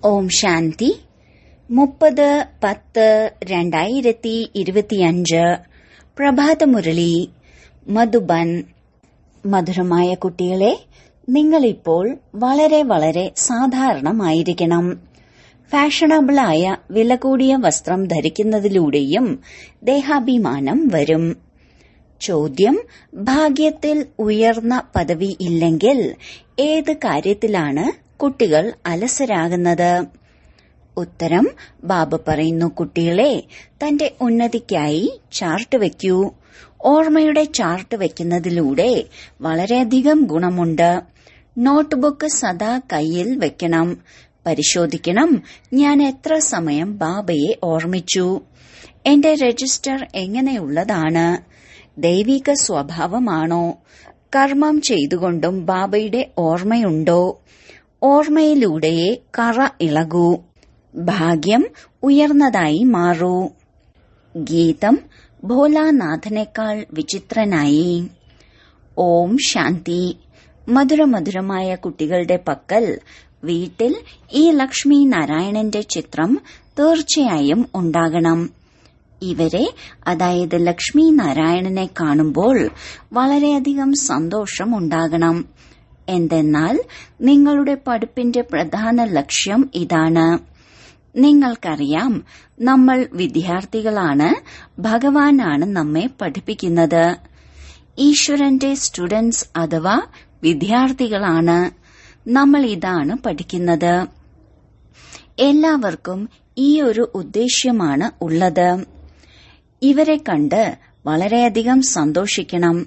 ഓം ശാന്തി മുപ്പത് പത്ത് രണ്ടായിരത്തി ഇരുപത്തിയഞ്ച് പ്രഭാതമുരളി മധുബൻ മധുരമായ കുട്ടികളെ നിങ്ങളിപ്പോൾ വളരെ വളരെ സാധാരണമായിരിക്കണം ഫാഷണബിളായ വില കൂടിയ വസ്ത്രം ധരിക്കുന്നതിലൂടെയും ദേഹാഭിമാനം വരും ചോദ്യം ഭാഗ്യത്തിൽ ഉയർന്ന പദവി ഇല്ലെങ്കിൽ ഏത് കാര്യത്തിലാണ് കുട്ടികൾ അലസരാകുന്നത് ഉത്തരം ബാബ പറയുന്നു കുട്ടികളെ തന്റെ ഉന്നതിക്കായി ചാർട്ട് വെക്കൂ ഓർമ്മയുടെ ചാർട്ട് വെക്കുന്നതിലൂടെ വളരെയധികം ഗുണമുണ്ട് നോട്ട്ബുക്ക് സദാ കയ്യിൽ വെക്കണം പരിശോധിക്കണം ഞാൻ എത്ര സമയം ബാബയെ ഓർമ്മിച്ചു എന്റെ രജിസ്റ്റർ എങ്ങനെയുള്ളതാണ് ദൈവിക സ്വഭാവമാണോ കർമ്മം ചെയ്തുകൊണ്ടും ബാബയുടെ ഓർമ്മയുണ്ടോ ഓർമ്മയിലൂടെയേ കറ ഇളകൂ ഭാഗ്യം ഉയർന്നതായി മാറൂ ഗീതം ഭോലാനാഥനേക്കാൾ വിചിത്രനായി ഓം ശാന്തി മധുരമധുരമായ കുട്ടികളുടെ പക്കൽ വീട്ടിൽ ഈ ലക്ഷ്മി നാരായണന്റെ ചിത്രം തീർച്ചയായും ഉണ്ടാകണം ഇവരെ അതായത് ലക്ഷ്മി നാരായണനെ കാണുമ്പോൾ വളരെയധികം സന്തോഷം ഉണ്ടാകണം എന്തെന്നാൽ നിങ്ങളുടെ പഠിപ്പിന്റെ പ്രധാന ലക്ഷ്യം ഇതാണ് നിങ്ങൾക്കറിയാം നമ്മൾ വിദ്യാർത്ഥികളാണ് ഭഗവാനാണ് നമ്മെ പഠിപ്പിക്കുന്നത് ഈശ്വരന്റെ സ്റ്റുഡൻസ് അഥവാ വിദ്യാർത്ഥികളാണ് നമ്മൾ ഇതാണ് പഠിക്കുന്നത് എല്ലാവർക്കും ഈ ഒരു ഉദ്ദേശ്യമാണ് ഉള്ളത് ഇവരെ കണ്ട് വളരെയധികം സന്തോഷിക്കണം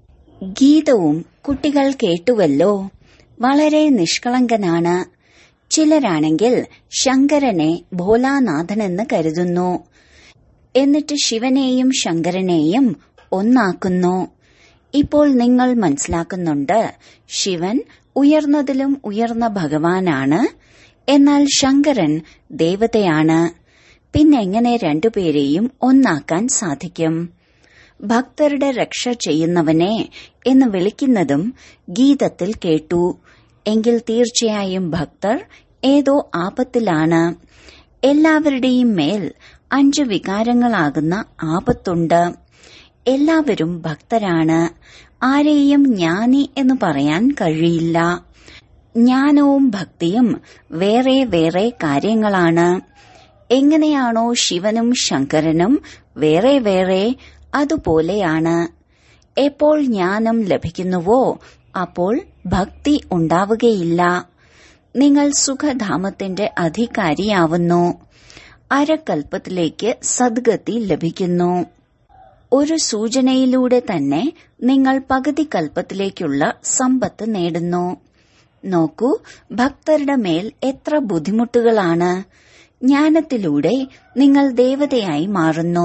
ഗീതവും കുട്ടികൾ കേട്ടുവല്ലോ വളരെ നിഷ്കളങ്കനാണ് ചിലരാണെങ്കിൽ ശങ്കരനെ ഭോലാനാഥനെന്ന് കരുതുന്നു എന്നിട്ട് ശിവനെയും ശങ്കരനെയും ഒന്നാക്കുന്നു ഇപ്പോൾ നിങ്ങൾ മനസ്സിലാക്കുന്നുണ്ട് ശിവൻ ഉയർന്നതിലും ഉയർന്ന ഭഗവാനാണ് എന്നാൽ ശങ്കരൻ ദേവതയാണ് പിന്നെങ്ങനെ രണ്ടുപേരെയും ഒന്നാക്കാൻ സാധിക്കും ഭക്തരുടെ രക്ഷ ചെയ്യുന്നവനെ എന്ന് വിളിക്കുന്നതും ഗീതത്തിൽ കേട്ടു എങ്കിൽ തീർച്ചയായും ഭക്തർ ഏതോ ആപത്തിലാണ് എല്ലാവരുടെയും മേൽ അഞ്ച് വികാരങ്ങളാകുന്ന ആപത്തുണ്ട് എല്ലാവരും ഭക്തരാണ് ആരെയും ജ്ഞാനി എന്ന് പറയാൻ കഴിയില്ല ജ്ഞാനവും ഭക്തിയും വേറെ വേറെ കാര്യങ്ങളാണ് എങ്ങനെയാണോ ശിവനും ശങ്കരനും വേറെ വേറെ അതുപോലെയാണ് എപ്പോൾ ജ്ഞാനം ലഭിക്കുന്നുവോ അപ്പോൾ ഭക്തി ഉണ്ടാവുകയില്ല നിങ്ങൾ സുഖധാമത്തിന്റെ അധികാരിയാവുന്നു അരക്കൽപ്പത്തിലേക്ക് സദ്ഗതി ലഭിക്കുന്നു ഒരു സൂചനയിലൂടെ തന്നെ നിങ്ങൾ പകുതി കൽപ്പത്തിലേക്കുള്ള സമ്പത്ത് നേടുന്നു നോക്കൂ ഭക്തരുടെ മേൽ എത്ര ബുദ്ധിമുട്ടുകളാണ് ജ്ഞാനത്തിലൂടെ നിങ്ങൾ ദേവതയായി മാറുന്നു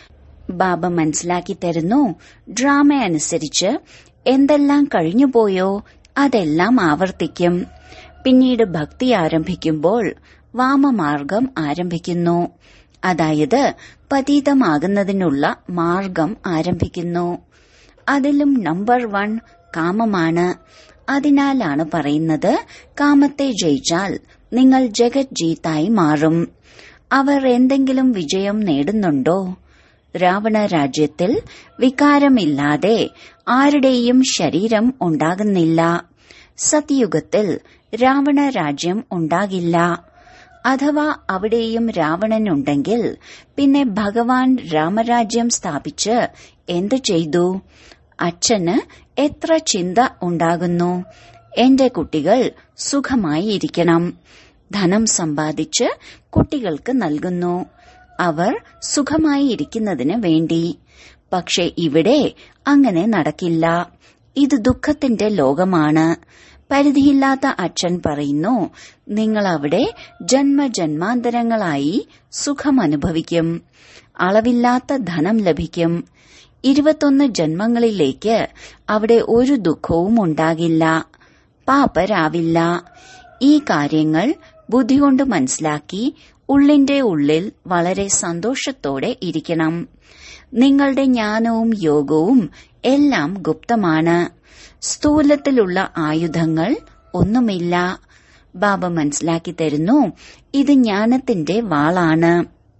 ബാബ മനസ്സിലാക്കി തരുന്നു ഡ്രാമ അനുസരിച്ച് എന്തെല്ലാം കഴിഞ്ഞുപോയോ അതെല്ലാം ആവർത്തിക്കും പിന്നീട് ഭക്തി ആരംഭിക്കുമ്പോൾ വാമമാർഗം ആരംഭിക്കുന്നു അതായത് പതീതമാകുന്നതിനുള്ള മാർഗം ആരംഭിക്കുന്നു അതിലും നമ്പർ വൺ കാമമാണ് അതിനാലാണ് പറയുന്നത് കാമത്തെ ജയിച്ചാൽ നിങ്ങൾ ജഗത് ജീത്തായി മാറും അവർ എന്തെങ്കിലും വിജയം നേടുന്നുണ്ടോ രാവണ രാജ്യത്തിൽ വികാരമില്ലാതെ ആരുടെയും ശരീരം ഉണ്ടാകുന്നില്ല സത്യുഗത്തിൽ രാവണ രാജ്യം ഉണ്ടാകില്ല അഥവാ അവിടെയും രാവണനുണ്ടെങ്കിൽ പിന്നെ ഭഗവാൻ രാമരാജ്യം സ്ഥാപിച്ച് എന്തു ചെയ്തു അച്ഛന് എത്ര ചിന്ത ഉണ്ടാകുന്നു എന്റെ കുട്ടികൾ സുഖമായി ഇരിക്കണം ധനം സമ്പാദിച്ച് കുട്ടികൾക്ക് നൽകുന്നു അവർ സുഖമായി ഇരിക്കുന്നതിന് വേണ്ടി പക്ഷെ ഇവിടെ അങ്ങനെ നടക്കില്ല ഇത് ദുഃഖത്തിന്റെ ലോകമാണ് പരിധിയില്ലാത്ത അച്ഛൻ പറയുന്നു നിങ്ങൾ അവിടെ ജന്മജന്മാന്തരങ്ങളായി സുഖം അനുഭവിക്കും അളവില്ലാത്ത ധനം ലഭിക്കും ഇരുപത്തൊന്ന് ജന്മങ്ങളിലേക്ക് അവിടെ ഒരു ദുഃഖവും ഉണ്ടാകില്ല പാപ്പരാവില്ല ഈ കാര്യങ്ങൾ ബുദ്ധി കൊണ്ട് മനസ്സിലാക്കി ഉള്ളിന്റെ ഉള്ളിൽ വളരെ സന്തോഷത്തോടെ ഇരിക്കണം നിങ്ങളുടെ ജ്ഞാനവും യോഗവും എല്ലാം ഗുപ്തമാണ് സ്ഥൂലത്തിലുള്ള ആയുധങ്ങൾ ഒന്നുമില്ല ബാബ മനസ്സിലാക്കി തരുന്നു ഇത് ജ്ഞാനത്തിന്റെ വാളാണ്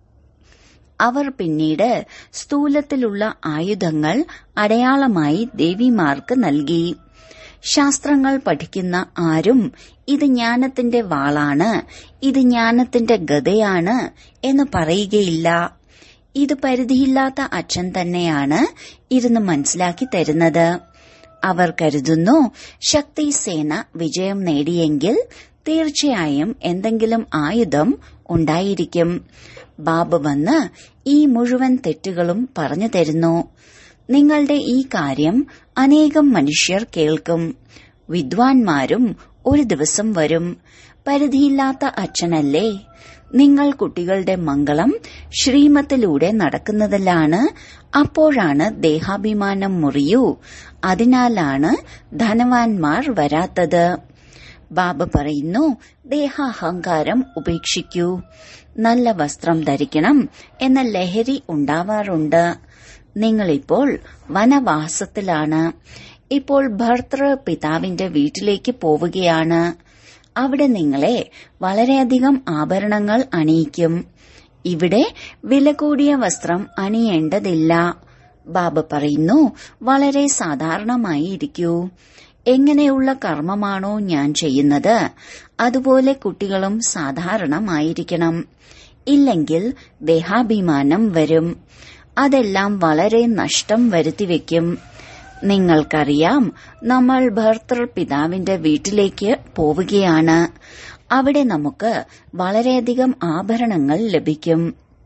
അവർ പിന്നീട് സ്ഥൂലത്തിലുള്ള ആയുധങ്ങൾ അടയാളമായി ദേവിമാർക്ക് നൽകി ശാസ്ത്രങ്ങൾ പഠിക്കുന്ന ആരും ഇത് ജ്ഞാനത്തിന്റെ വാളാണ് ഇത് ജ്ഞാനത്തിന്റെ ഗതയാണ് എന്ന് പറയുകയില്ല ഇത് പരിധിയില്ലാത്ത അച്ഛൻ തന്നെയാണ് ഇരുന്ന് മനസ്സിലാക്കി തരുന്നത് അവർ കരുതുന്നു ശക്തി സേന വിജയം നേടിയെങ്കിൽ തീർച്ചയായും എന്തെങ്കിലും ആയുധം ഉണ്ടായിരിക്കും ബാബ വന്ന് ഈ മുഴുവൻ തെറ്റുകളും പറഞ്ഞു തരുന്നു നിങ്ങളുടെ ഈ കാര്യം അനേകം മനുഷ്യർ കേൾക്കും വിദ്വാൻമാരും ഒരു ദിവസം വരും പരിധിയില്ലാത്ത അച്ഛനല്ലേ നിങ്ങൾ കുട്ടികളുടെ മംഗളം ശ്രീമത്തിലൂടെ നടക്കുന്നതിലാണ് അപ്പോഴാണ് ദേഹാഭിമാനം മുറിയൂ അതിനാലാണ് ധനവാന്മാർ വരാത്തത് ബാബ പറയുന്നു ദേഹാഹങ്കാരം ഉപേക്ഷിക്കൂ നല്ല വസ്ത്രം ധരിക്കണം എന്ന ലഹരി ഉണ്ടാവാറുണ്ട് നിങ്ങളിപ്പോൾ വനവാസത്തിലാണ് ഇപ്പോൾ ഭർത്തൃ പിതാവിന്റെ വീട്ടിലേക്ക് പോവുകയാണ് അവിടെ നിങ്ങളെ വളരെയധികം ആഭരണങ്ങൾ അണിയിക്കും ഇവിടെ വില കൂടിയ വസ്ത്രം അണിയേണ്ടതില്ല ബാബ പറയുന്നു വളരെ സാധാരണമായി ഇരിക്കൂ എങ്ങനെയുള്ള കർമ്മമാണോ ഞാൻ ചെയ്യുന്നത് അതുപോലെ കുട്ടികളും സാധാരണമായിരിക്കണം ഇല്ലെങ്കിൽ ദേഹാഭിമാനം വരും അതെല്ലാം വളരെ നഷ്ടം വരുത്തിവെക്കും നിങ്ങൾക്കറിയാം നമ്മൾ ഭർത്തൃ പിതാവിന്റെ വീട്ടിലേക്ക് പോവുകയാണ് അവിടെ നമുക്ക് വളരെയധികം ആഭരണങ്ങൾ ലഭിക്കും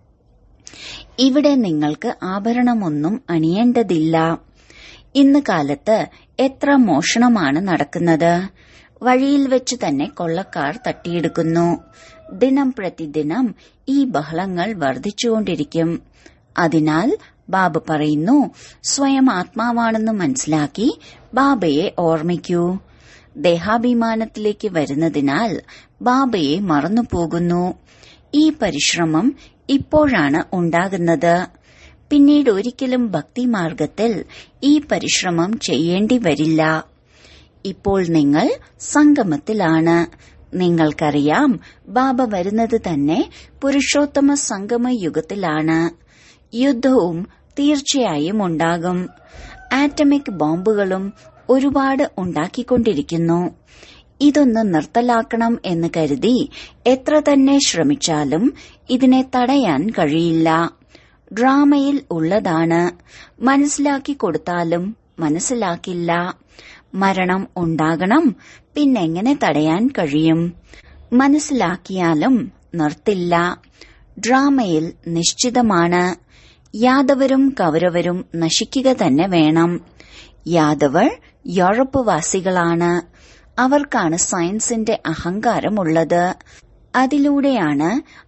ഇവിടെ നിങ്ങൾക്ക് ആഭരണമൊന്നും അണിയേണ്ടതില്ല ഇന്ന് കാലത്ത് എത്ര മോഷണമാണ് നടക്കുന്നത് വഴിയിൽ വെച്ച് തന്നെ കൊള്ളക്കാർ തട്ടിയെടുക്കുന്നു ദിനം പ്രതിദിനം ഈ ബഹളങ്ങൾ വർദ്ധിച്ചുകൊണ്ടിരിക്കും അതിനാൽ ബാബ പറയുന്നു സ്വയം ആത്മാവാണെന്ന് മനസ്സിലാക്കി ബാബയെ ഓർമ്മിക്കൂ ദേഹാഭിമാനത്തിലേക്ക് വരുന്നതിനാൽ ബാബയെ മറന്നുപോകുന്നു ഈ പരിശ്രമം ഇപ്പോഴാണ് ഉണ്ടാകുന്നത് പിന്നീട് ഒരിക്കലും ഭക്തിമാർഗത്തിൽ ഈ പരിശ്രമം ചെയ്യേണ്ടി വരില്ല ഇപ്പോൾ നിങ്ങൾ സംഗമത്തിലാണ് നിങ്ങൾക്കറിയാം ബാബ വരുന്നത് തന്നെ പുരുഷോത്തമ സംഗമ യുഗത്തിലാണ് യുദ്ധവും തീർച്ചയായും ഉണ്ടാകും ആറ്റമിക് ബോംബുകളും ഒരുപാട് ഉണ്ടാക്കിക്കൊണ്ടിരിക്കുന്നു ഇതൊന്ന് നിർത്തലാക്കണം എന്ന് കരുതി എത്ര തന്നെ ശ്രമിച്ചാലും ഇതിനെ തടയാൻ കഴിയില്ല ഡ്രാമയിൽ ഉള്ളതാണ് മനസ്സിലാക്കി കൊടുത്താലും മനസ്സിലാക്കില്ല മരണം ഉണ്ടാകണം പിന്നെങ്ങനെ തടയാൻ കഴിയും മനസ്സിലാക്കിയാലും നിർത്തില്ല ഡ്രാമയിൽ നിശ്ചിതമാണ് യാദവരും കൗരവരും നശിക്കുക തന്നെ വേണം യാദവർ യൂറോപ്പ് വാസികളാണ് അവർക്കാണ് സയൻസിന്റെ അഹങ്കാരമുള്ളത് അതിലൂടെയാണ്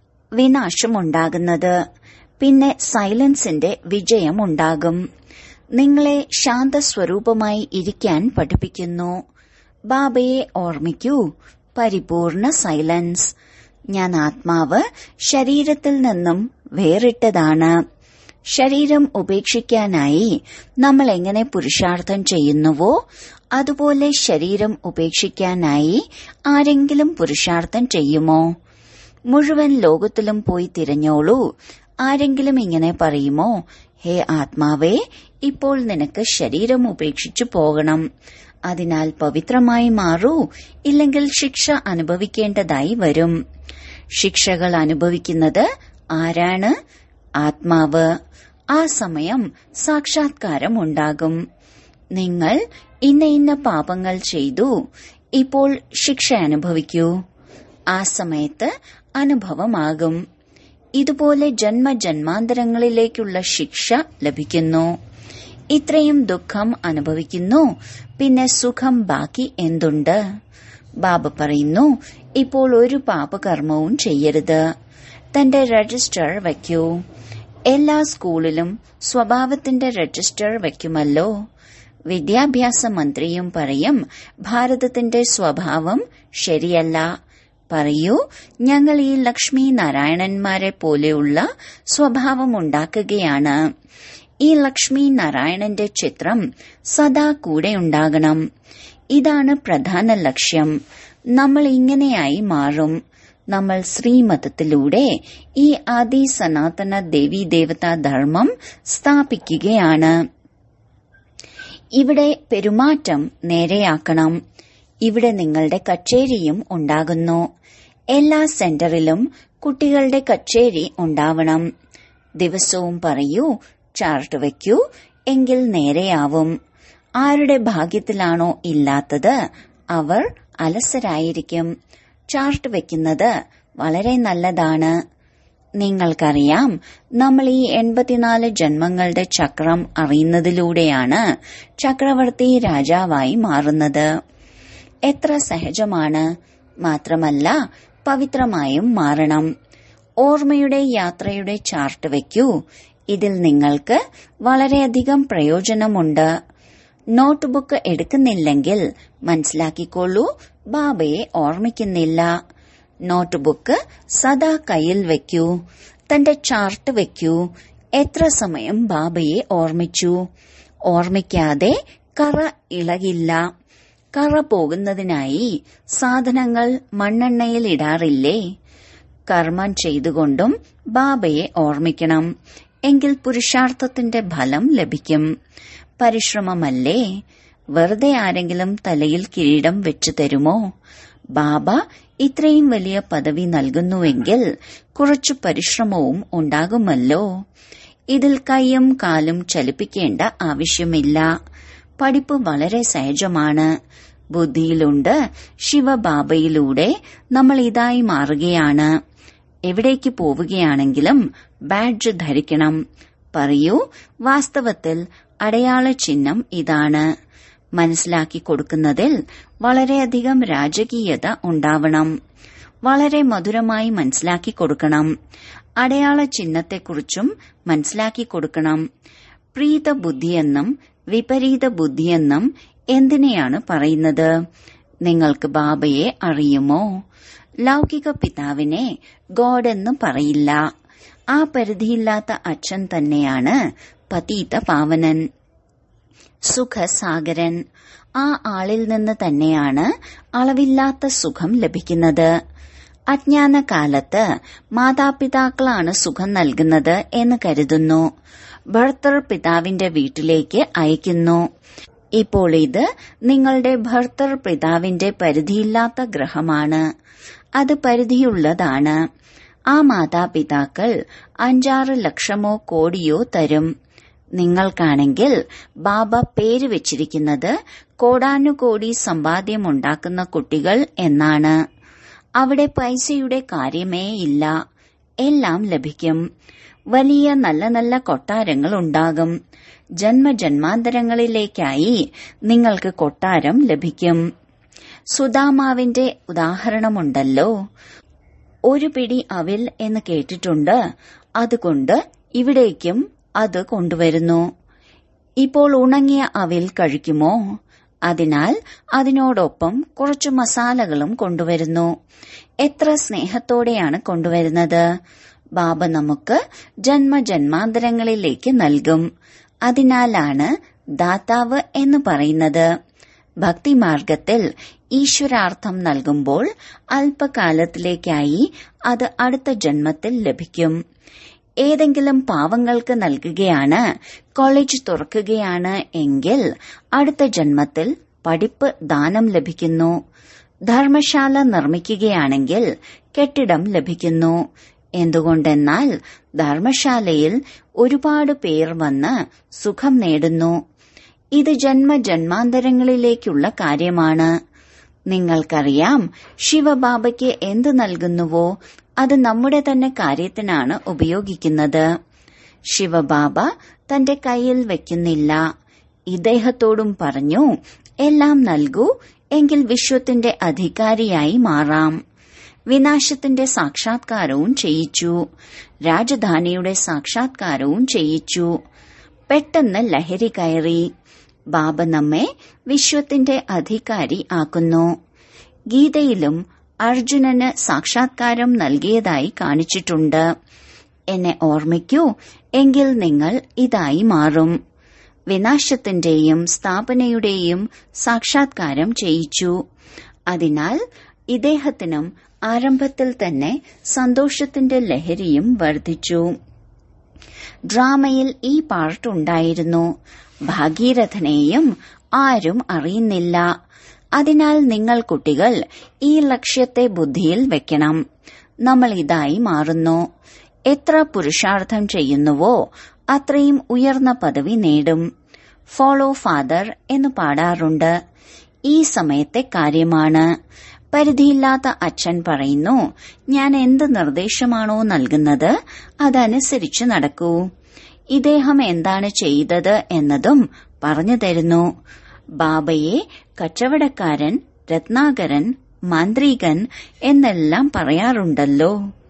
വിനാശമുണ്ടാകുന്നത് പിന്നെ സൈലൻസിന്റെ വിജയമുണ്ടാകും നിങ്ങളെ ശാന്തസ്വരൂപമായി ഇരിക്കാൻ പഠിപ്പിക്കുന്നു ബാബയെ ഓർമ്മിക്കൂ പരിപൂർണ സൈലൻസ് ഞാൻ ആത്മാവ് ശരീരത്തിൽ നിന്നും വേറിട്ടതാണ് ശരീരം ഉപേക്ഷിക്കാനായി നമ്മൾ എങ്ങനെ പുരുഷാർത്ഥം ചെയ്യുന്നുവോ അതുപോലെ ശരീരം ഉപേക്ഷിക്കാനായി ആരെങ്കിലും പുരുഷാർത്ഥം ചെയ്യുമോ മുഴുവൻ ലോകത്തിലും പോയി തിരഞ്ഞോളൂ ആരെങ്കിലും ഇങ്ങനെ പറയുമോ ഹേ ആത്മാവേ ഇപ്പോൾ നിനക്ക് ശരീരം ഉപേക്ഷിച്ചു പോകണം അതിനാൽ പവിത്രമായി മാറൂ ഇല്ലെങ്കിൽ ശിക്ഷ അനുഭവിക്കേണ്ടതായി വരും ശിക്ഷകൾ അനുഭവിക്കുന്നത് ആരാണ് ആത്മാവ് ആ സമയം സാക്ഷാത്കാരം ഉണ്ടാകും നിങ്ങൾ ഇന്ന ഇന്ന പാപങ്ങൾ ചെയ്തു ഇപ്പോൾ ശിക്ഷ അനുഭവിക്കൂ ആ സമയത്ത് അനുഭവമാകും ഇതുപോലെ ജന്മജന്മാന്തരങ്ങളിലേക്കുള്ള ശിക്ഷ ലഭിക്കുന്നു ഇത്രയും ദുഃഖം അനുഭവിക്കുന്നു പിന്നെ സുഖം ബാക്കി എന്തുണ്ട് ബാബ പറയുന്നു ഇപ്പോൾ ഒരു പാപകർമ്മവും ചെയ്യരുത് തന്റെ രജിസ്റ്റർ വയ്ക്കൂ എല്ലാ സ്കൂളിലും സ്വഭാവത്തിന്റെ രജിസ്റ്റർ വയ്ക്കുമല്ലോ വിദ്യാഭ്യാസ മന്ത്രിയും പറയും ഭാരതത്തിന്റെ സ്വഭാവം ശരിയല്ല പറയൂ ഞങ്ങൾ ഈ ലക്ഷ്മി നാരായണന്മാരെ പോലെയുള്ള സ്വഭാവം ഉണ്ടാക്കുകയാണ് ഈ ലക്ഷ്മി നാരായണന്റെ ചിത്രം സദാ കൂടെ ഉണ്ടാകണം ഇതാണ് പ്രധാന ലക്ഷ്യം നമ്മൾ ഇങ്ങനെയായി മാറും നമ്മൾ ശ്രീമതത്തിലൂടെ ഈ ആദി സനാതന ദേവീ ദേവതാ ധർമ്മം സ്ഥാപിക്കുകയാണ് ഇവിടെ പെരുമാറ്റം നേരെയാക്കണം ഇവിടെ നിങ്ങളുടെ കച്ചേരിയും ഉണ്ടാകുന്നു എല്ലാ സെന്ററിലും കുട്ടികളുടെ കച്ചേരി ഉണ്ടാവണം ദിവസവും പറയൂ ചാർട്ട് വയ്ക്കൂ എങ്കിൽ നേരെയാവും ആരുടെ ഭാഗ്യത്തിലാണോ ഇല്ലാത്തത് അവർ അലസരായിരിക്കും ചാർട്ട് വെക്കുന്നത് വളരെ നല്ലതാണ് നിങ്ങൾക്കറിയാം നമ്മൾ ഈ എൺപത്തിനാല് ജന്മങ്ങളുടെ ചക്രം അറിയുന്നതിലൂടെയാണ് ചക്രവർത്തി രാജാവായി മാറുന്നത് എത്ര സഹജമാണ് മാത്രമല്ല പവിത്രമായും മാറണം ഓർമ്മയുടെ യാത്രയുടെ ചാർട്ട് വയ്ക്കൂ ഇതിൽ നിങ്ങൾക്ക് വളരെയധികം പ്രയോജനമുണ്ട് നോട്ട്ബുക്ക് എടുക്കുന്നില്ലെങ്കിൽ മനസ്സിലാക്കിക്കൊള്ളൂ ബാബയെ ഓർമ്മിക്കുന്നില്ല നോട്ട്ബുക്ക് സദാ കയ്യിൽ വെക്കൂ തന്റെ ചാർട്ട് വെക്കൂ എത്ര സമയം ബാബയെ ഓർമ്മിച്ചു ഓർമ്മിക്കാതെ കറ ഇളകില്ല കറ പോകുന്നതിനായി സാധനങ്ങൾ മണ്ണെണ്ണയിൽ ഇടാറില്ലേ കർമ്മം ചെയ്തുകൊണ്ടും ബാബയെ ഓർമ്മിക്കണം എങ്കിൽ പുരുഷാർത്ഥത്തിന്റെ ഫലം ലഭിക്കും പരിശ്രമമല്ലേ വെറുതെ ആരെങ്കിലും തലയിൽ കിരീടം വെച്ചു തരുമോ ബാബ ഇത്രയും വലിയ പദവി നൽകുന്നുവെങ്കിൽ കുറച്ചു പരിശ്രമവും ഉണ്ടാകുമല്ലോ ഇതിൽ കൈയും കാലും ചലിപ്പിക്കേണ്ട ആവശ്യമില്ല പഠിപ്പ് വളരെ സഹജമാണ് ബുദ്ധിയിലുണ്ട് ശിവബാബയിലൂടെ നമ്മൾ ഇതായി മാറുകയാണ് എവിടേക്ക് പോവുകയാണെങ്കിലും ബാഡ്ജ് ധരിക്കണം പറയൂ വാസ്തവത്തിൽ അടയാള ചിഹ്നം ഇതാണ് മനസ്സിലാക്കി കൊടുക്കുന്നതിൽ വളരെയധികം രാജകീയത ഉണ്ടാവണം വളരെ മധുരമായി മനസ്സിലാക്കി കൊടുക്കണം അടയാള ചിഹ്നത്തെക്കുറിച്ചും മനസ്സിലാക്കി കൊടുക്കണം പ്രീത ബുദ്ധിയെന്നും വിപരീത ബുദ്ധിയെന്നും എന്തിനെയാണ് പറയുന്നത് നിങ്ങൾക്ക് ബാബയെ അറിയുമോ ലൗകിക പിതാവിനെ ഗോഡ് എന്ന് പറയില്ല ആ പരിധിയില്ലാത്ത അച്ഛൻ തന്നെയാണ് പതീത പാവനൻ സുഖസാഗരൻ ആ ആളിൽ നിന്ന് തന്നെയാണ് അളവില്ലാത്ത സുഖം ലഭിക്കുന്നത് അജ്ഞാന കാലത്ത് മാതാപിതാക്കളാണ് സുഖം നൽകുന്നത് എന്ന് കരുതുന്നു ഭർത്തർ പിതാവിന്റെ വീട്ടിലേക്ക് അയക്കുന്നു ഇപ്പോൾ ഇത് നിങ്ങളുടെ ഭർത്തർ പിതാവിന്റെ പരിധിയില്ലാത്ത ഗ്രഹമാണ് അത് പരിധിയുള്ളതാണ് ആ മാതാപിതാക്കൾ അഞ്ചാറ് ലക്ഷമോ കോടിയോ തരും നിങ്ങൾക്കാണെങ്കിൽ ബാബ പേര് വെച്ചിരിക്കുന്നത് കോടാനുകോടി സമ്പാദ്യമുണ്ടാക്കുന്ന കുട്ടികൾ എന്നാണ് അവിടെ പൈസയുടെ കാര്യമേ ഇല്ല എല്ലാം ലഭിക്കും വലിയ നല്ല നല്ല കൊട്ടാരങ്ങൾ ഉണ്ടാകും ജന്മജന്മാന്തരങ്ങളിലേക്കായി നിങ്ങൾക്ക് കൊട്ടാരം ലഭിക്കും സുദാമാവിന്റെ ഉദാഹരണമുണ്ടല്ലോ ഒരു പിടി അവിൽ എന്ന് കേട്ടിട്ടുണ്ട് അതുകൊണ്ട് ഇവിടേക്കും അത് കൊണ്ടുവരുന്നു ഇപ്പോൾ ഉണങ്ങിയ അവിൽ കഴിക്കുമോ അതിനാൽ അതിനോടൊപ്പം കുറച്ചു മസാലകളും കൊണ്ടുവരുന്നു എത്ര സ്നേഹത്തോടെയാണ് കൊണ്ടുവരുന്നത് ബാബ നമുക്ക് ജന്മജന്മാന്തരങ്ങളിലേക്ക് നൽകും അതിനാലാണ് ദാതാവ് എന്ന് പറയുന്നത് ഭക്തിമാർഗത്തിൽ ഈശ്വരാർത്ഥം നൽകുമ്പോൾ അല്പകാലത്തിലേക്കായി അത് അടുത്ത ജന്മത്തിൽ ലഭിക്കും ഏതെങ്കിലും പാവങ്ങൾക്ക് നൽകുകയാണ് കോളേജ് തുറക്കുകയാണ് എങ്കിൽ അടുത്ത ജന്മത്തിൽ പഠിപ്പ് ദാനം ലഭിക്കുന്നു ധർമ്മശാല നിർമ്മിക്കുകയാണെങ്കിൽ കെട്ടിടം ലഭിക്കുന്നു എന്തുകൊണ്ടെന്നാൽ ധർമ്മശാലയിൽ ഒരുപാട് പേർ വന്ന് സുഖം നേടുന്നു ഇത് ജന്മജന്മാന്തരങ്ങളിലേക്കുള്ള കാര്യമാണ് നിങ്ങൾക്കറിയാം ശിവബാബയ്ക്ക് എന്ത് നൽകുന്നുവോ അത് നമ്മുടെ തന്നെ കാര്യത്തിനാണ് ഉപയോഗിക്കുന്നത് ശിവബാബ തന്റെ കയ്യിൽ വെക്കുന്നില്ല ഇദ്ദേഹത്തോടും പറഞ്ഞു എല്ലാം നൽകൂ എങ്കിൽ വിശ്വത്തിന്റെ അധികാരിയായി മാറാം വിനാശത്തിന്റെ സാക്ഷാത്കാരവും ചെയ്യിച്ചു രാജധാനിയുടെ സാക്ഷാത്കാരവും ചെയ്യിച്ചു പെട്ടെന്ന് ലഹരി കയറി ബാബ നമ്മെ വിശ്വത്തിന്റെ അധികാരി ആക്കുന്നു ഗീതയിലും അർജുനന് സാക്ഷാത്കാരം നൽകിയതായി കാണിച്ചിട്ടുണ്ട് എന്നെ ഓർമ്മിക്കൂ എങ്കിൽ നിങ്ങൾ ഇതായി മാറും വിനാശത്തിന്റെയും സ്ഥാപനയുടെയും സാക്ഷാത്കാരം ചെയ്യിച്ചു അതിനാൽ ഇദ്ദേഹത്തിനും ആരംഭത്തിൽ തന്നെ സന്തോഷത്തിന്റെ ലഹരിയും വർദ്ധിച്ചു ഡ്രാമയിൽ ഈ പാർട്ട് ഉണ്ടായിരുന്നു ഭാഗീരഥനെയും ആരും അറിയുന്നില്ല അതിനാൽ നിങ്ങൾ കുട്ടികൾ ഈ ലക്ഷ്യത്തെ ബുദ്ധിയിൽ വെക്കണം നമ്മൾ ഇതായി മാറുന്നു എത്ര പുരുഷാർത്ഥം ചെയ്യുന്നുവോ അത്രയും ഉയർന്ന പദവി നേടും ഫോളോ ഫാദർ എന്ന് പാടാറുണ്ട് ഈ സമയത്തെ കാര്യമാണ് പരിധിയില്ലാത്ത അച്ഛൻ പറയുന്നു ഞാൻ എന്ത് നിർദ്ദേശമാണോ നൽകുന്നത് അതനുസരിച്ച് നടക്കൂ ഇദ്ദേഹം എന്താണ് ചെയ്തത് എന്നതും പറഞ്ഞു തരുന്നു ബാബയെ കച്ചവടക്കാരൻ രത്നാകരൻ മാന്ത്രികൻ എന്നെല്ലാം പറയാറുണ്ടല്ലോ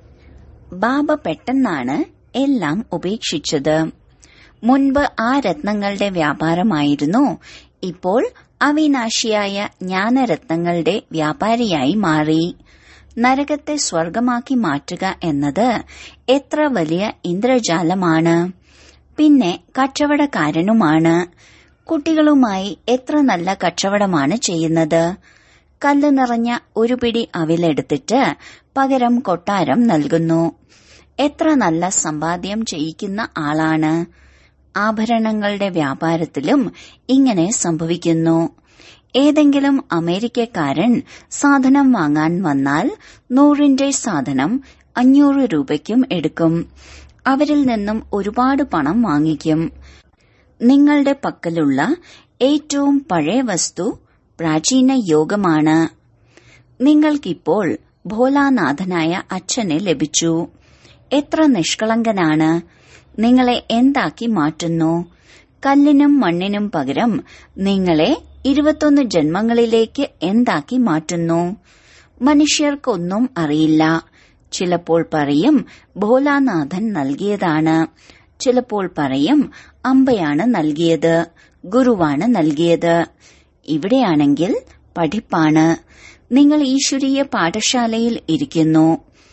ബാബ പെട്ടെന്നാണ് എല്ലാം ഉപേക്ഷിച്ചത് മുൻപ് ആ രത്നങ്ങളുടെ വ്യാപാരമായിരുന്നു ഇപ്പോൾ അവിനാശിയായ ജ്ഞാനരത്നങ്ങളുടെ വ്യാപാരിയായി മാറി നരകത്തെ സ്വർഗമാക്കി മാറ്റുക എന്നത് എത്ര വലിയ ഇന്ദ്രജാലമാണ് പിന്നെ കച്ചവടക്കാരനുമാണ് കുട്ടികളുമായി എത്ര നല്ല കച്ചവടമാണ് ചെയ്യുന്നത് കല്ല് നിറഞ്ഞ ഒരു പിടി അവിലെടുത്തിട്ട് പകരം കൊട്ടാരം നൽകുന്നു എത്ര നല്ല സമ്പാദ്യം ചെയ്യിക്കുന്ന ആളാണ് ആഭരണങ്ങളുടെ വ്യാപാരത്തിലും ഇങ്ങനെ സംഭവിക്കുന്നു ഏതെങ്കിലും അമേരിക്കക്കാരൻ സാധനം വാങ്ങാൻ വന്നാൽ നൂറിന്റെ സാധനം അഞ്ഞൂറ് രൂപയ്ക്കും എടുക്കും അവരിൽ നിന്നും ഒരുപാട് പണം വാങ്ങിക്കും നിങ്ങളുടെ പക്കലുള്ള ഏറ്റവും പഴയ വസ്തു പ്രാചീന യോഗമാണ് നിങ്ങൾക്കിപ്പോൾ ഭോലാനാഥനായ അച്ഛനെ ലഭിച്ചു എത്ര നിഷ്കളങ്കനാണ് നിങ്ങളെ എന്താക്കി മാറ്റുന്നു കല്ലിനും മണ്ണിനും പകരം നിങ്ങളെ ഇരുപത്തൊന്ന് ജന്മങ്ങളിലേക്ക് എന്താക്കി മാറ്റുന്നു മനുഷ്യർക്കൊന്നും അറിയില്ല ചിലപ്പോൾ പറയും ഭോലാനാഥൻ നൽകിയതാണ് ചിലപ്പോൾ പറയും അമ്പയാണ് നൽകിയത് ഗുരുവാണ് നൽകിയത് ഇവിടെയാണെങ്കിൽ പഠിപ്പാണ് നിങ്ങൾ ഈശ്വരീയ പാഠശാലയിൽ ഇരിക്കുന്നു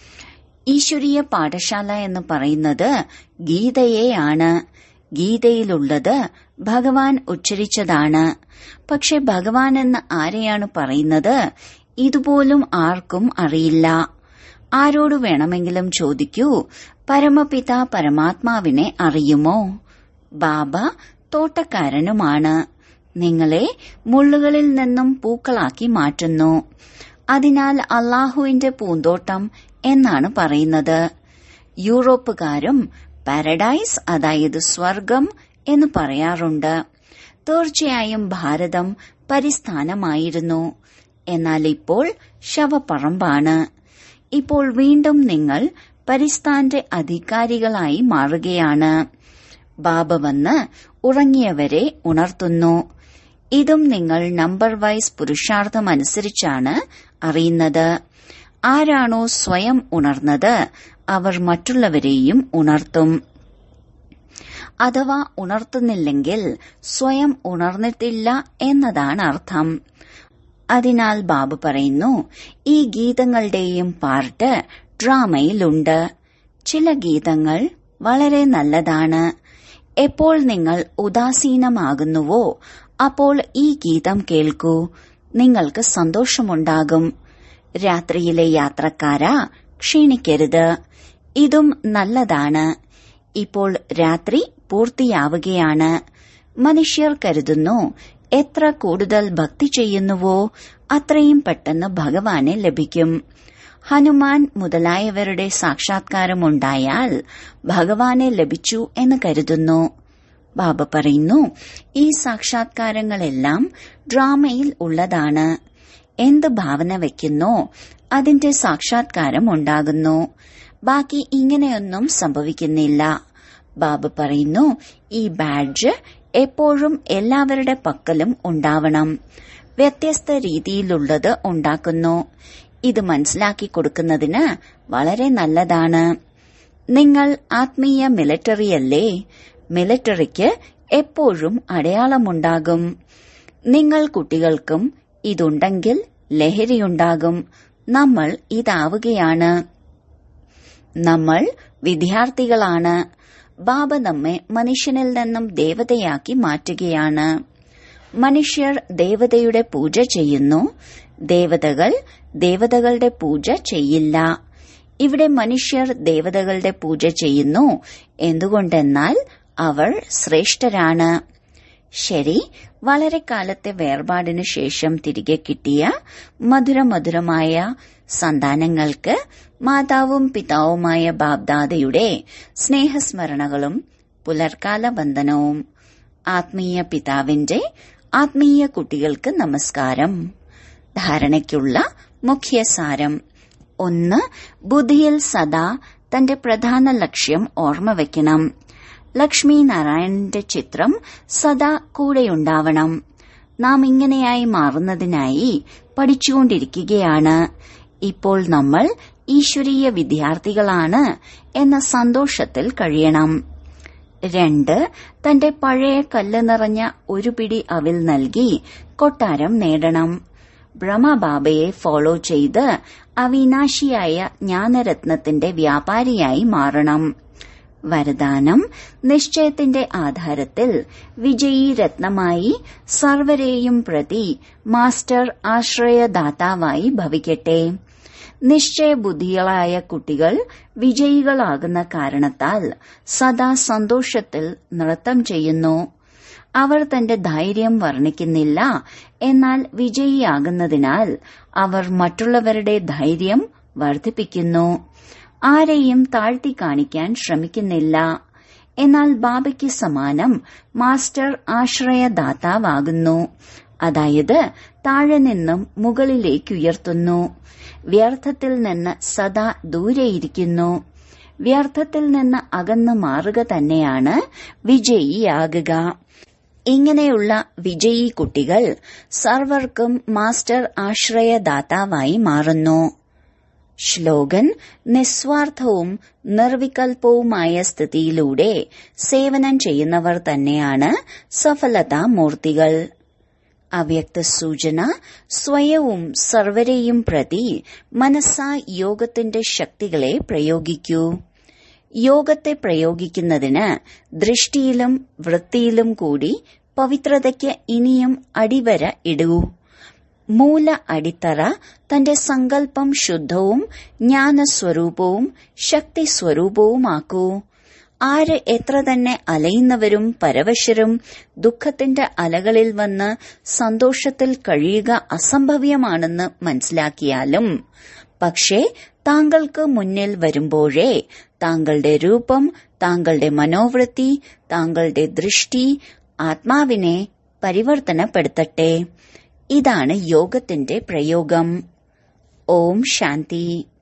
ഈശ്വരീയ പാഠശാല എന്ന് പറയുന്നത് ഗീതയെയാണ് ഗീതയിലുള്ളത് ഭഗവാൻ ഉച്ചരിച്ചതാണ് പക്ഷെ ഭഗവാൻ എന്ന് ആരെയാണ് പറയുന്നത് ഇതുപോലും ആർക്കും അറിയില്ല ആരോട് വേണമെങ്കിലും ചോദിക്കൂ പരമപിത പരമാത്മാവിനെ അറിയുമോ ബാബ തോട്ടക്കാരനുമാണ് നിങ്ങളെ മുള്ളുകളിൽ നിന്നും പൂക്കളാക്കി മാറ്റുന്നു അതിനാൽ അള്ളാഹുവിന്റെ പൂന്തോട്ടം എന്നാണ് പറയുന്നത് യൂറോപ്പുകാരും പാരഡൈസ് അതായത് സ്വർഗം എന്ന് പറയാറുണ്ട് തീർച്ചയായും ഭാരതം പരിസ്ഥാനമായിരുന്നു എന്നാൽ ഇപ്പോൾ ശവപ്പറമ്പാണ് ഇപ്പോൾ വീണ്ടും നിങ്ങൾ പരിസ്ഥാന്റെ അധികാരികളായി മാറുകയാണ് ബാബ വന്ന് ഉറങ്ങിയവരെ ഉണർത്തുന്നു ഇതും നിങ്ങൾ നമ്പർ വൈസ് പുരുഷാർത്ഥമനുസരിച്ചാണ് അറിയുന്നത് ആരാണോ സ്വയം ഉണർന്നത് അവർ മറ്റുള്ളവരെയും ഉണർത്തും അഥവാ ഉണർത്തുന്നില്ലെങ്കിൽ സ്വയം ഉണർന്നിട്ടില്ല എന്നതാണ് അർത്ഥം അതിനാൽ ബാബു പറയുന്നു ഈ ഗീതങ്ങളുടെയും പാർട്ട് ഡ്രാമയിലുണ്ട് ചില ഗീതങ്ങൾ വളരെ നല്ലതാണ് എപ്പോൾ നിങ്ങൾ ഉദാസീനമാകുന്നുവോ അപ്പോൾ ഈ ഗീതം കേൾക്കൂ നിങ്ങൾക്ക് സന്തോഷമുണ്ടാകും രാത്രിയിലെ യാത്രക്കാരാ ക്ഷീണിക്കരുത് ഇതും നല്ലതാണ് ഇപ്പോൾ രാത്രി പൂർത്തിയാവുകയാണ് മനുഷ്യർ കരുതുന്നു എത്ര കൂടുതൽ ഭക്തി ചെയ്യുന്നുവോ അത്രയും പെട്ടെന്ന് ഭഗവാനെ ലഭിക്കും ഹനുമാൻ മുതലായവരുടെ സാക്ഷാത്കാരമുണ്ടായാൽ ഭഗവാനെ ലഭിച്ചു എന്ന് കരുതുന്നു ബാബ പറയുന്നു ഈ സാക്ഷാത്കാരങ്ങളെല്ലാം ഡ്രാമയിൽ ഉള്ളതാണ് എന്ത് ഭാവന വയ്ക്കുന്നോ അതിന്റെ സാക്ഷാത്കാരം ഉണ്ടാകുന്നു ബാക്കി ഇങ്ങനെയൊന്നും സംഭവിക്കുന്നില്ല ബാബ പറയുന്നു ഈ ബാഡ്ജ് എപ്പോഴും എല്ലാവരുടെ പക്കലും ഉണ്ടാവണം വ്യത്യസ്ത രീതിയിലുള്ളത് ഉണ്ടാക്കുന്നു ഇത് മനസ്സിലാക്കി കൊടുക്കുന്നതിന് വളരെ നല്ലതാണ് നിങ്ങൾ ആത്മീയ മിലിറ്ററിയല്ലേ മിലിറ്ററിക്ക് എപ്പോഴും അടയാളമുണ്ടാകും നിങ്ങൾ കുട്ടികൾക്കും ഇതുണ്ടെങ്കിൽ ലഹരിയുണ്ടാകും നമ്മൾ ഇതാവുകയാണ് നമ്മൾ വിദ്യാർത്ഥികളാണ് ബാബ നമ്മെ മനുഷ്യനിൽ നിന്നും ദേവതയാക്കി മാറ്റുകയാണ് മനുഷ്യർ ദേവതയുടെ പൂജ ചെയ്യുന്നു ദേവതകൾ ദേവതകളുടെ പൂജ ചെയ്യില്ല ഇവിടെ മനുഷ്യർ ദേവതകളുടെ പൂജ ചെയ്യുന്നു എന്തുകൊണ്ടെന്നാൽ അവർ ശ്രേഷ്ഠരാണ് ശരി വളരെ കാലത്തെ വേർപാടിനു ശേഷം തിരികെ കിട്ടിയ മധുരമധുരമായ സന്താനങ്ങൾക്ക് മാതാവും പിതാവുമായ ബാബ്ദാദയുടെ സ്നേഹസ്മരണകളും പുലർക്കാല വന്ദനവും ആത്മീയ പിതാവിന്റെ ആത്മീയ കുട്ടികൾക്ക് നമസ്കാരം ധാരണയ്ക്കുള്ള മുഖ്യസാരം ഒന്ന് ബുദ്ധിയിൽ സദാ തന്റെ പ്രധാന ലക്ഷ്യം ഓർമ്മ വയ്ക്കണം ലക്ഷ്മി നാരായണന്റെ ചിത്രം സദാ കൂടെയുണ്ടാവണം നാം ഇങ്ങനെയായി മാറുന്നതിനായി പഠിച്ചുകൊണ്ടിരിക്കുകയാണ് ഇപ്പോൾ നമ്മൾ ഈശ്വരീയ വിദ്യാർത്ഥികളാണ് എന്ന സന്തോഷത്തിൽ കഴിയണം രണ്ട് തന്റെ പഴയ കല്ല് നിറഞ്ഞ ഒരു പിടി അവിൽ നൽകി കൊട്ടാരം നേടണം ബ്രഹ്മബാബയെ ഫോളോ ചെയ്ത് അവിനാശിയായ ജ്ഞാനരത്നത്തിന്റെ വ്യാപാരിയായി മാറണം വരദാനം നിശ്ചയത്തിന്റെ ആധാരത്തിൽ വിജയീ രത്നമായി സർവരെയും പ്രതി മാസ്റ്റർ ആശ്രയദാതാവായി ഭവിക്കട്ടെ നിശ്ചയബുദ്ധികളായ കുട്ടികൾ വിജയികളാകുന്ന കാരണത്താൽ സദാ സന്തോഷത്തിൽ നൃത്തം ചെയ്യുന്നു അവർ തന്റെ ധൈര്യം വർണ്ണിക്കുന്നില്ല എന്നാൽ വിജയിയാകുന്നതിനാൽ അവർ മറ്റുള്ളവരുടെ ധൈര്യം വർദ്ധിപ്പിക്കുന്നു ആരെയും താഴ്ത്തി കാണിക്കാൻ ശ്രമിക്കുന്നില്ല എന്നാൽ ബാബയ്ക്ക് സമാനം മാസ്റ്റർ ആശ്രയദാതാവാകുന്നു അതായത് താഴെ നിന്നും മുകളിലേക്കുയർത്തുന്നു വ്യർത്ഥത്തിൽ നിന്ന് സദാ ദൂരെയിരിക്കുന്നു വ്യർത്ഥത്തിൽ നിന്ന് അകന്നു മാറുക തന്നെയാണ് വിജയിയാകുക ഇങ്ങനെയുള്ള വിജയി കുട്ടികൾ സർവർക്കും മാസ്റ്റർ ആശ്രയദാതാവായി മാറുന്നു ശ്ലോകൻ നിസ്വാർത്ഥവും നിർവികൽപവുമായ സ്ഥിതിയിലൂടെ സേവനം ചെയ്യുന്നവർ തന്നെയാണ് സഫലതാമൂർത്തികൾ അവ്യക്ത സൂചന സ്വയവും സർവരെയും പ്രതി മനസ്സാ യോഗത്തിന്റെ ശക്തികളെ പ്രയോഗിക്കൂ യോഗത്തെ പ്രയോഗിക്കുന്നതിന് ദൃഷ്ടിയിലും വൃത്തിയിലും കൂടി പവിത്രതയ്ക്ക് ഇനിയും അടിവര ഇടൂ മൂല അടിത്തറ തന്റെ സങ്കല്പം ശുദ്ധവും ജ്ഞാനസ്വരൂപവും ശക്തി സ്വരൂപവുമാക്കൂ ആര് എത്ര തന്നെ അലയുന്നവരും പരവശരും ദുഃഖത്തിന്റെ അലകളിൽ വന്ന് സന്തോഷത്തിൽ കഴിയുക അസംഭവ്യമാണെന്ന് മനസ്സിലാക്കിയാലും പക്ഷേ താങ്കൾക്ക് മുന്നിൽ വരുമ്പോഴേ താങ്കളുടെ രൂപം താങ്കളുടെ മനോവൃത്തി താങ്കളുടെ ദൃഷ്ടി ആത്മാവിനെ പരിവർത്തനപ്പെടുത്തട്ടെ ഇതാണ് യോഗത്തിന്റെ പ്രയോഗം ഓം ശാന്തി